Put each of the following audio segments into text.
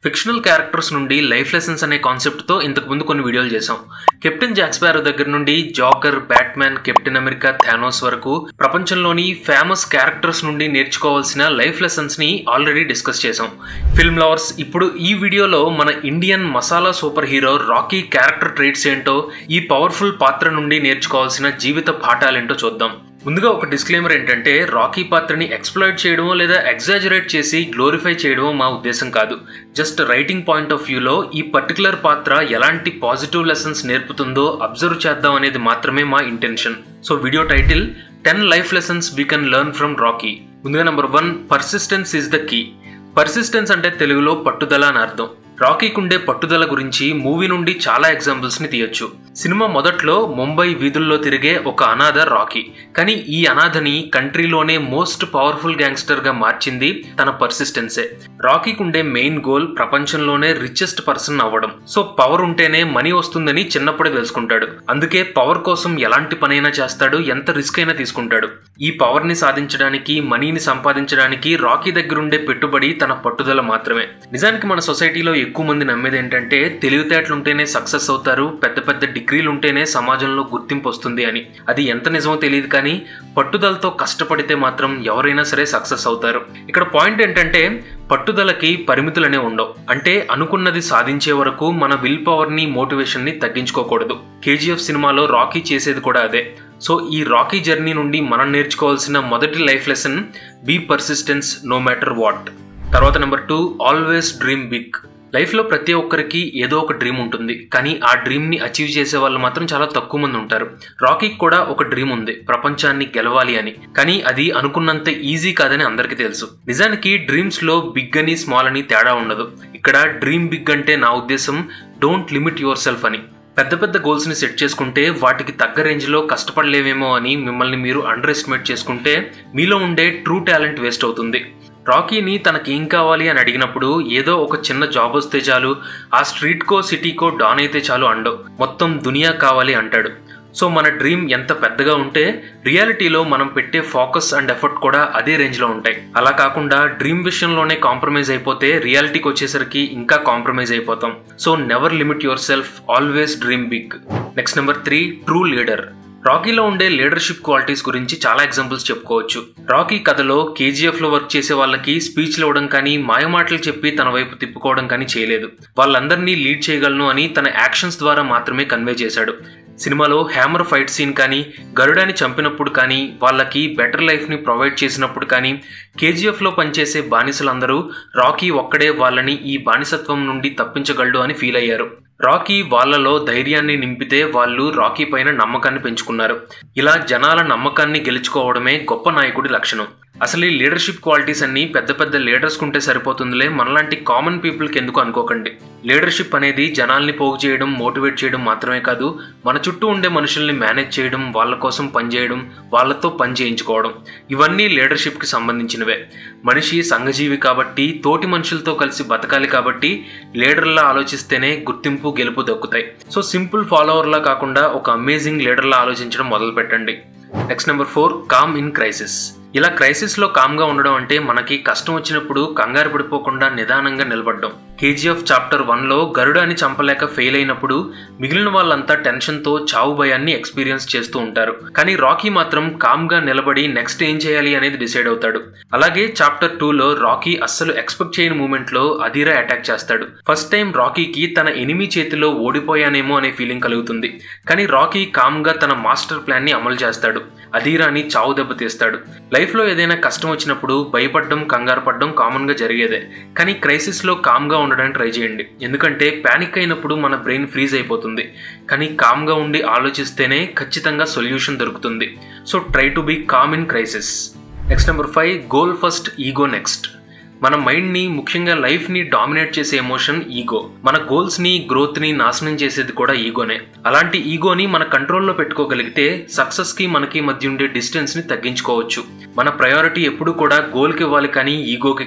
fictional characters నుండి life lessons అనే కాన్సెప్ట్తో ఇంతకు ముందు కొన్ని వీడియోలు చేసాం కెప్టెన్ జాక్స్పారో దగ్గర నుండి Joker Batman captain America Thanos వరకు ప్రపంచంలోని ఫేమస్ క్యారెక్టర్స్ నుండి నేర్చుకోవాల్సిన లైఫ్ లెసన్స్ ని ఆల్రెడీ డిస్కస్ చేసాం ఫిల్మ్ లవర్స్ ఇప్పుడు ఈ వీడియోలో మన Indian masala super hero Rocky character traits ఏంటో ఈ పవర్ఫుల్ పాత్ర నుండి నేర్చుకోవాల్సిన జీవిత పాఠాలేంటో చూద్దాం ముందుగా ఒక డిస్క్లైమర్ ఏంటంటే రాకీ పాత్రని ఎక్స్ప్లాయిట్ చేయడమో లేదా ఎగ్జాజరేట్ చేసి గ్లోరిఫై చేయడమో మా ఉద్దేశం కాదు జస్ట్ రైటింగ్ పాయింట్ ఆఫ్ వ్యూలో ఈ పర్టికులర్ పాత్ర ఎలాంటి పాజిటివ్ లెసన్స్ నేర్పుతుందో అబ్జర్వ్ చేద్దాం అనేది మాత్రమే మా intention so video title ten life lessons we can learn from Rocky ముందుగా number one persistence is the key persistence అంటే తెలుగులో పట్టుదల అని అర్థం రాకీకుండే పట్టుదల గురించి మూవీ నుండి చాలా ఎగ్జాంపుల్స్ ని తీయొచ్చు సినిమా మొదట్లో ముంబై వీధుల్లో తిరిగే ఒక అనాథ రాకీ కానీ ఈ అనాథని కంట్రీలోనే మోస్ట్ పవర్ఫుల్ గ్యాంగ్స్టర్ గా మార్చింది తన పర్సిస్టెన్సే రాకీకుండే మెయిన్ గోల్ ప్రపంచంలోనే రిచెస్ట్ పర్సన్ అవ్వడం సో పవర్ ఉంటేనే మనీ వస్తుందని చిన్నప్పుడే తెలుసుకుంటాడు అందుకే పవర్ కోసం ఎలాంటి పనైనా చేస్తాడు ఎంత రిస్క్ అయినా తీసుకుంటాడు ఈ పవర్ ని సాధించడానికి మనీని సంపాదించడానికి రాకీ దగ్గరుండే పెట్టుబడి తన పట్టుదల మాత్రమే నిజానికి మన సొసైటీలో ఎక్కువ మంది నమ్మేది ఏంటంటే తెలివితేటలుంటేనే సక్సెస్ అవుతారు పెద్ద పెద్ద డిగ్రీలు ఉంటేనే సమాజంలో గుర్తింపు వస్తుంది అని అది ఎంత నిజమో తెలియదు కానీ పట్టుదలతో కష్టపడితే మాత్రం ఎవరైనా సరే సక్సెస్ అవుతారు ఇక్కడ పాయింట్ ఏంటంటే పట్టుదలకి పరిమితులనే ఉండవు అంటే అనుకున్నది సాధించే వరకు మన విల్ పవర్ ని మోటివేషన్ ని తగ్గించుకోకూడదు కేజీఎఫ్ సినిమాలో రాకీ చేసేది కూడా అదే సో ఈ రాకీ జర్నీ నుండి మనం నేర్చుకోవాల్సిన మొదటి life lesson be persistence no matter what తర్వాత number two always dream big లైఫ్లో ప్రతి ఒక్కరికి ఏదో ఒక డ్రీమ్ ఉంటుంది కానీ ఆ డ్రీమ్ని అచీవ్ చేసే వాళ్ళు మాత్రం చాలా తక్కువ మంది ఉంటారు రాకీకి కూడా ఒక డ్రీమ్ ఉంది ప్రపంచాన్ని గెలవాలి అని కానీ అది అనుకున్నంత ఈజీ కాదని అందరికీ తెలుసు నిజానికి డ్రీమ్స్లో బిగ్ అని స్మాల్ అని తేడా ఉండదు ఇక్కడ డ్రీమ్ బిగ్ అంటే నా ఉద్దేశం డోంట్ లిమిట్ యువర్ సెల్ఫ్ అని పెద్ద పెద్ద గోల్స్ని సెట్ చేసుకుంటే వాటికి తగ్గ రేంజ్లో కష్టపడలేమేమో అని మిమ్మల్ని మీరు అండర్ ఎస్టిమేట్ చేసుకుంటే మీలో ఉండే ట్రూ టాలెంట్ వేస్ట్ అవుతుంది రాకీని తనకేం కావాలి అని అడిగినప్పుడు ఏదో ఒక చిన్న జాబ్ వస్తే చాలు ఆ స్ట్రీట్కో సిటీకో డాన్ అయితే చాలు అండవు మొత్తం దునియా కావాలి అంటాడు సో మన డ్రీమ్ ఎంత పెద్దగా ఉంటే రియాలిటీలో మనం పెట్టే ఫోకస్ అండ్ ఎఫర్ట్ కూడా అదే రేంజ్లో ఉంటాయి అలా కాకుండా డ్రీమ్ విషయంలోనే కాంప్రమైజ్ అయిపోతే రియాలిటీకి వచ్చేసరికి ఇంకా కాంప్రమైజ్ అయిపోతాం so never limit yourself always dream big next number three true leader రాకీలో ఉండే లీడర్షిప్ క్వాలిటీస్ గురించి చాలా ఎగ్జాంపుల్స్ చెప్పుకోవచ్చు రాకీ కథలో కేజీఎఫ్ లో వర్క్ చేసే వాళ్ళకి స్పీచ్లు ఇవ్వడం కానీ మాయమాటలు చెప్పి తన వైపు తిప్పుకోవడం కానీ చేయలేదు వాళ్ళందరినీ లీడ్ చేయగలను అని తన యాక్షన్స్ ద్వారా మాత్రమే కన్వే చేశాడు సినిమాలో హ్యామర్ ఫైట్ సీన్ కానీ గరుడాని చంపినప్పుడు కానీ వాళ్ళకి బెటర్ లైఫ్ని ప్రొవైడ్ చేసినప్పుడు కానీ కేజీఎఫ్లో పనిచేసే బానిసలందరూ రాకీ ఒక్కడే వాళ్ళని ఈ బానిసత్వం నుండి తప్పించగలడు అని ఫీల్ అయ్యారు రాకీ వాళ్ళలో ధైర్యాన్ని నింపితే వాళ్ళు రాకీ పైన నమ్మకాన్ని పెంచుకున్నారు ఇలా జనాల నమ్మకాన్ని గెలుచుకోవడమే గొప్ప నాయకుడి లక్షణం అసలు ఈ లీడర్షిప్ క్వాలిటీస్ అన్ని పెద్ద పెద్ద లీడర్స్ కుంటే సరిపోతుందిలే మనలాంటి కామన్ పీపుల్కి ఎందుకు అనుకోకండి లీడర్షిప్ అనేది జనాల్ని పోగు చేయడం మోటివేట్ చేయడం మాత్రమే కాదు మన చుట్టూ ఉండే మనుషుల్ని మేనేజ్ చేయడం వాళ్ళ కోసం పనిచేయడం వాళ్ళతో పని చేయించుకోవడం ఇవన్నీ లీడర్షిప్కి సంబంధించినవే మనిషి సంఘజీవి కాబట్టి తోటి మనుషులతో కలిసి బతకాలి కాబట్టి లీడర్లా ఆలోచిస్తేనే గుర్తింపు గెలుపు దక్కుతాయి సో సింపుల్ ఫాలోవర్లా కాకుండా ఒక అమేజింగ్ లీడర్లా ఆలోచించడం మొదలు పెట్టండి next number four calm in crisis ఇలా క్రైసిస్లో కామ్గా ఉండడం అంటే మనకి కష్టం వచ్చినప్పుడు కంగారు పడిపోకుండా నిదానంగా నిలబడ్డం కేజీఎఫ్ చాప్టర్ వన్లో గరుడాని చంపలేక ఫెయిల్ అయినప్పుడు మిగిలిన వాళ్ళంతా టెన్షన్తో చావు భయాన్ని ఎక్స్పీరియన్స్ చేస్తూ ఉంటారు కానీ రాకీ మాత్రం కామ్గా నిలబడి నెక్స్ట్ ఏం చేయాలి అనేది డిసైడ్ అవుతాడు అలాగే చాప్టర్ టూలో రాకీ అస్సలు ఎక్స్పెక్ట్ చేయని మూమెంట్లో అధీరా అటాక్ చేస్తాడు ఫస్ట్ టైం రాకీకి తన ఎనిమి చేతిలో ఓడిపోయానేమో అనే ఫీలింగ్ కలుగుతుంది కానీ రాకీ కామ్గా తన మాస్టర్ ప్లాన్ని అమలు చేస్తాడు అధీరాని చావు దెబ్బతీస్తాడు లైఫ్లో ఏదైనా కష్టం వచ్చినప్పుడు భయపడడం కంగారు పడడం కామన్గా జరిగేదే కానీ క్రైసిస్లో కామ్గా ఉండడానికి ట్రై చేయండి ఎందుకంటే ప్యానిక్ అయినప్పుడు మన బ్రెయిన్ ఫ్రీజ్ అయిపోతుంది కానీ కామ్గా ఉండి ఆలోచిస్తేనే ఖచ్చితంగా సొల్యూషన్ దొరుకుతుంది so try to be calm in crisis next number five goal first ego next మన మైండ్ని ముఖ్యంగా లైఫ్ని డామినేట్ చేసే ఎమోషన్ ఈగో మన గోల్స్ని గ్రోత్ని నాశనం చేసేది కూడా ఈగోనే అలాంటి ఈగోని మన కంట్రోల్లో పెట్టుకోగలిగితే సక్సెస్కి మనకి మధ్య ఉండే డిస్టెన్స్ని తగ్గించుకోవచ్చు మన ప్రయారిటీ ఎప్పుడు కూడా గోల్కి ఇవ్వాలి కానీ ఈగోకి కాదు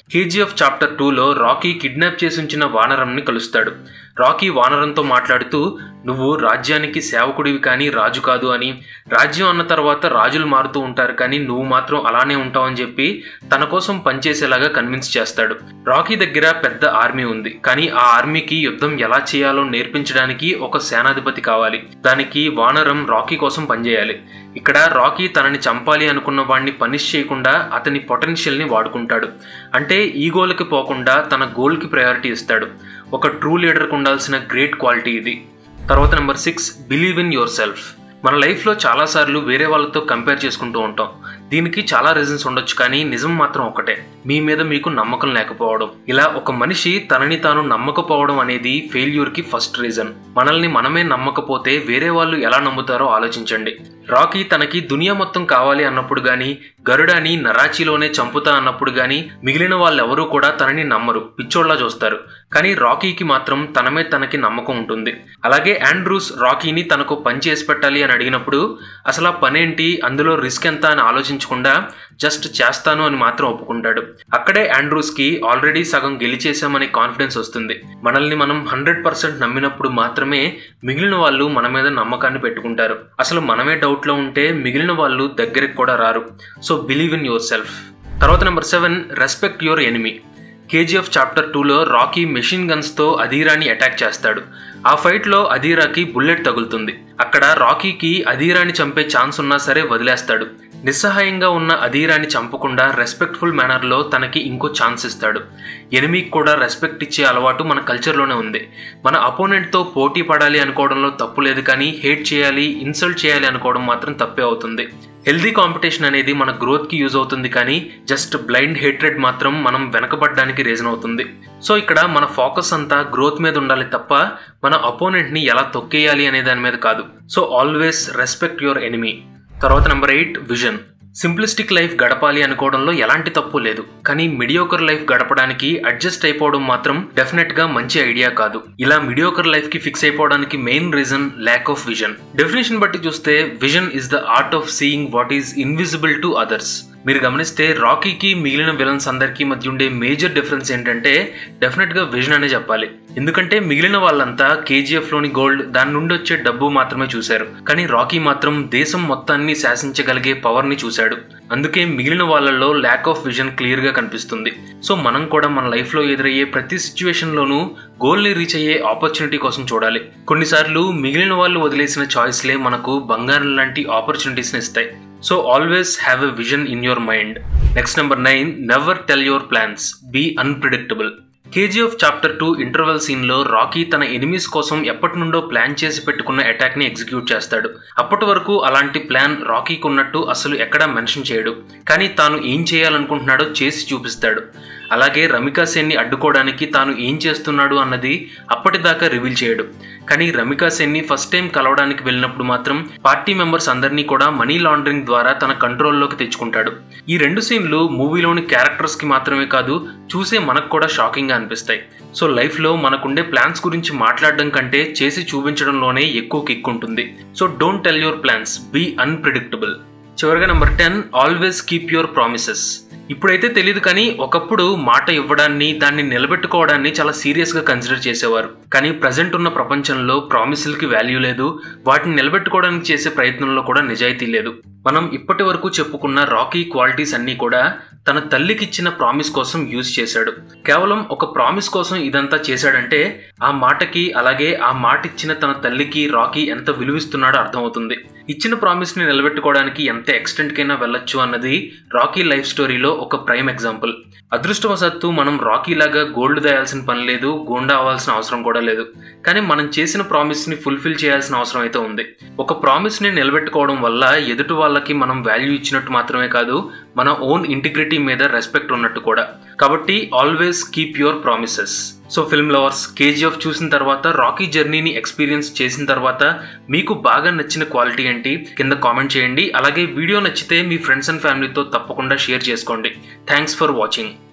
కేజీఎఫ్ చాప్టర్ టూలో రాకీ కిడ్నాప్ చేసి ఉంచిన వానరంని కలుస్తాడు రాకీ వానరంతో మాట్లాడుతూ నువ్వు రాజ్యానికి సేవకుడివి కానీ రాజు కాదు అని రాజ్యం అన్న తర్వాత రాజులు మారుతూ ఉంటారు కానీ నువ్వు మాత్రం అలానే ఉంటావు అని చెప్పి తన కోసం పనిచేసేలాగా కన్విన్స్ చేస్తాడు రాకీ దగ్గర పెద్ద ఆర్మీ ఉంది కానీ ఆ ఆర్మీకి యుద్ధం ఎలా చేయాలో నేర్పించడానికి ఒక సేనాధిపతి కావాలి దానికి వానరం రాకీ కోసం పనిచేయాలి ఇక్కడ రాకీ తనని చంపాలి అనుకున్న వాడిని పనిష్ చేయకుండా అతని పొటెన్షియల్ని వాడుకుంటాడు అంటే ఈ గోల్కి పోకుండా తన గోల్కి ప్రయారిటీ ఇస్తాడు ఒక ట్రూ లీడర్కి ఉండాల్సిన గ్రేట్ క్వాలిటీ ఇది తర్వాత number six believe in yourself మన లైఫ్లో చాలాసార్లు వేరే వాళ్ళతో కంపేర్ చేసుకుంటూ ఉంటాం దీనికి చాలా రీజన్స్ ఉండొచ్చు కానీ నిజం మాత్రం ఒకటే మీ మీద మీకు నమ్మకం లేకపోవడం ఇలా ఒక మనిషి తనని తాను నమ్మకపోవడం అనేది ఫెయిల్యూర్కి ఫస్ట్ రీజన్ మనల్ని మనమే నమ్మకపోతే వేరే వాళ్ళు ఎలా నమ్ముతారో ఆలోచించండి రాకీ తనకి దునియా మొత్తం కావాలి అన్నప్పుడు గాని గరుడాని నరాచీలోనే చంపుతా అన్నప్పుడు గాని మిగిలిన వాళ్ళెవరూ కూడా తనని నమ్మరు పిచ్చోళ్లా చూస్తారు కానీ రాకీకి మాత్రం తనమే తనకి నమ్మకం ఉంటుంది అలాగే ఆండ్రూస్ రాకీని తనకు పని చేసి పెట్టాలి అని అడిగినప్పుడు అసలు ఆ పనేంటి అందులో రిస్క్ ఎంత అని ఆలోచించకుండా జస్ట్ చేస్తాను అని మాత్రం ఒప్పుకుంటాడు అక్కడే ఆండ్రూస్కి ఆల్రెడీ సగం గెలిచేశామనే కాన్ఫిడెన్స్ వస్తుంది మనల్ని మనం హండ్రెడ్ పర్సెంట్ నమ్మినప్పుడు మాత్రమే మిగిలిన వాళ్ళు మన మీద నమ్మకాన్ని పెట్టుకుంటారు అసలు మనమే డౌట్లో ఉంటే మిగిలిన వాళ్ళు దగ్గరికి కూడా రారు so believe in yourself తర్వాత number seven respect your enemy KGF chapter టూలో రాకీ మెషిన్ గన్స్తో అధీరాని అటాక్ చేస్తాడు ఆ ఫైట్లో అధీరాకి బుల్లెట్ తగులుతుంది అక్కడ రాకీకి అధీరాని చంపే ఛాన్స్ ఉన్నా సరే వదిలేస్తాడు నిస్సహాయంగా ఉన్న అధీరాని చంపకుండా రెస్పెక్ట్ఫుల్ మేనర్లో తనకి ఇంకో ఛాన్స్ ఇస్తాడు ఎనిమికి కూడా రెస్పెక్ట్ ఇచ్చే అలవాటు మన కల్చర్లోనే ఉంది మన అపోనెంట్తో పోటీ పడాలి అనుకోవడంలో తప్పు లేదు కానీ హేట్ చేయాలి ఇన్సల్ట్ చేయాలి అనుకోవడం మాత్రం తప్పే అవుతుంది హెల్దీ కాంపిటీషన్ అనేది మన గ్రోత్కి యూజ్ అవుతుంది కానీ జస్ట్ బ్లైండ్ హేట్రెడ్ మాత్రం మనం వెనకబడడానికి రీజన్ అవుతుంది సో ఇక్కడ మన ఫోకస్ అంతా గ్రోత్ మీద ఉండాలి తప్ప మన అపోనెంట్ని ఎలా తొక్కేయాలి అనే దాని మీద కాదు so always respect your enemy తర్వాత number eight vision simplistic life గడపాలి అనుకోవడంలో ఎలాంటి తప్పు లేదు కానీ మిడియోకర్ లైఫ్ గడపడానికి అడ్జస్ట్ అయిపోవడం మాత్రం డెఫినెట్ గా మంచి ఐడియా కాదు ఇలా మిడియోకర్ లైఫ్ కి ఫిక్స్ అయిపోవడానికి main reason lack of vision definition బట్టి చూస్తే vision is the art of seeing what is invisible to others మీరు గమనిస్తే రాకీకి మిగిలిన విలన్స్ అందరికీ మధ్య ఉండే మేజర్ డిఫరెన్స్ ఏంటంటే డెఫినెట్గా విజన్ అనే చెప్పాలి ఎందుకంటే మిగిలిన వాళ్ళంతా కేజీఎఫ్లోని గోల్డ్ దాని నుండి వచ్చే డబ్బు మాత్రమే చూశారు కానీ రాకీ మాత్రం దేశం మొత్తాన్ని శాసించగలిగే పవర్ని చూశాడు అందుకే మిగిలిన వాళ్ళల్లో ల్యాక్ ఆఫ్ విజన్ క్లియర్గా కనిపిస్తుంది సో మనం కూడా మన లైఫ్లో ఎదురయ్యే ప్రతి సిచ్యువేషన్లోనూ గోల్ని రీచ్ అయ్యే ఆపర్చునిటీ కోసం చూడాలి కొన్నిసార్లు మిగిలిన వాళ్ళు వదిలేసిన చాయిస్లే మనకు బంగారం లాంటి ఆపర్చునిటీస్ని ఇస్తాయి so always have a vision in your mind next number nine never tell your plans be unpredictable KGF chapter two interval సీన్లో రాకీ తన ఎనిమీస్ కోసం ఎప్పటి నుండో ప్లాన్ చేసి పెట్టుకున్న అటాక్ని ఎగ్జిక్యూట్ చేస్తాడు అప్పటి వరకు అలాంటి ప్లాన్ రాకీకి ఉన్నట్టు అసలు ఎక్కడా మెన్షన్ చేయడు కానీ తాను ఏం చేయాలనుకుంటున్నాడో చేసి చూపిస్తాడు అలాగే రమికా సేన్ని అడ్డుకోవడానికి తాను ఏం చేస్తున్నాడు అన్నది అప్పటిదాకా రివీల్ చేయడు కానీ రమికా సెన్ని ఫస్ట్ టైం కలవడానికి వెళ్ళినప్పుడు మాత్రం పార్టీ మెంబర్స్ అందరినీ కూడా మనీ లాండరింగ్ ద్వారా తన కంట్రోల్లోకి తెచ్చుకుంటాడు ఈ రెండు సీన్లు మూవీలోని క్యారెక్టర్స్కి మాత్రమే కాదు చూసే మనకు కూడా షాకింగ్గా అనిపిస్తాయి సో లైఫ్లో మనకుండే ప్లాన్స్ గురించి మాట్లాడడం కంటే చేసి చూపించడంలోనే ఎక్కువ కిక్ ఉంటుంది so don't tell your plans be unpredictable చివరిగా number ten always keep your promises ఇప్పుడైతే తెలియదు కానీ ఒకప్పుడు మాట ఇవ్వడాన్ని దాన్ని నిలబెట్టుకోవడాన్ని చాలా సీరియస్గా కన్సిడర్ చేసేవారు కానీ ప్రజెంట్ ఉన్న ప్రపంచంలో ప్రామిసులకి వాల్యూ లేదు వాటిని నిలబెట్టుకోవడానికి చేసే ప్రయత్నంలో కూడా నిజాయితీ లేదు మనం ఇప్పటి వరకు చెప్పుకున్న రాకీ క్వాలిటీస్ అన్నీ కూడా తన తల్లికి ఇచ్చిన ప్రామిస్ కోసం యూజ్ చేశాడు కేవలం ఒక ప్రామిస్ కోసం ఇదంతా చేశాడంటే ఆ మాటకి అలాగే ఆ మాట ఇచ్చిన తన తల్లికి రాకీ ఎంత విలువిస్తున్నాడో అర్థమవుతుంది ఇచ్చిన ప్రామిస్ ని నిలబెట్టుకోవడానికి ఎంత ఎక్స్టెంట్ కైనా వెళ్ళొచ్చు అన్నది రాకీ లైఫ్ స్టోరీలో ఒక ప్రైమ్ ఎగ్జాంపుల్ అదృష్టవశాత్తు మనం రాకీ లాగా గోల్డ్ దాయాల్సిన పని లేదు గోండా అవ్వాల్సిన అవసరం కూడా లేదు కానీ మనం చేసిన ప్రామిస్ ని ఫుల్ఫిల్ చేయాల్సిన అవసరం అయితే ఉంది ఒక ప్రామిస్ ని నిలబెట్టుకోవడం వల్ల ఎదుటి వాళ్ళకి మనం వాల్యూ ఇచ్చినట్టు మాత్రమే కాదు మన ఓన్ ఇంటిగ్రిటీ మీద రెస్పెక్ట్ ఉన్నట్టు కూడా కాబట్టి always keep your promises so film lovers KGF చూసిన తర్వాత రాకీ జర్నీని ఎక్స్పీరియన్స్ చేసిన తర్వాత మీకు బాగా నచ్చిన క్వాలిటీ ఏంటి కింద కామెంట్ చేయండి అలాగే వీడియో నచ్చితే మీ ఫ్రెండ్స్ అండ్ ఫ్యామిలీతో తప్పకుండా షేర్ చేసుకోండి థ్యాంక్స్ ఫర్ వాచింగ్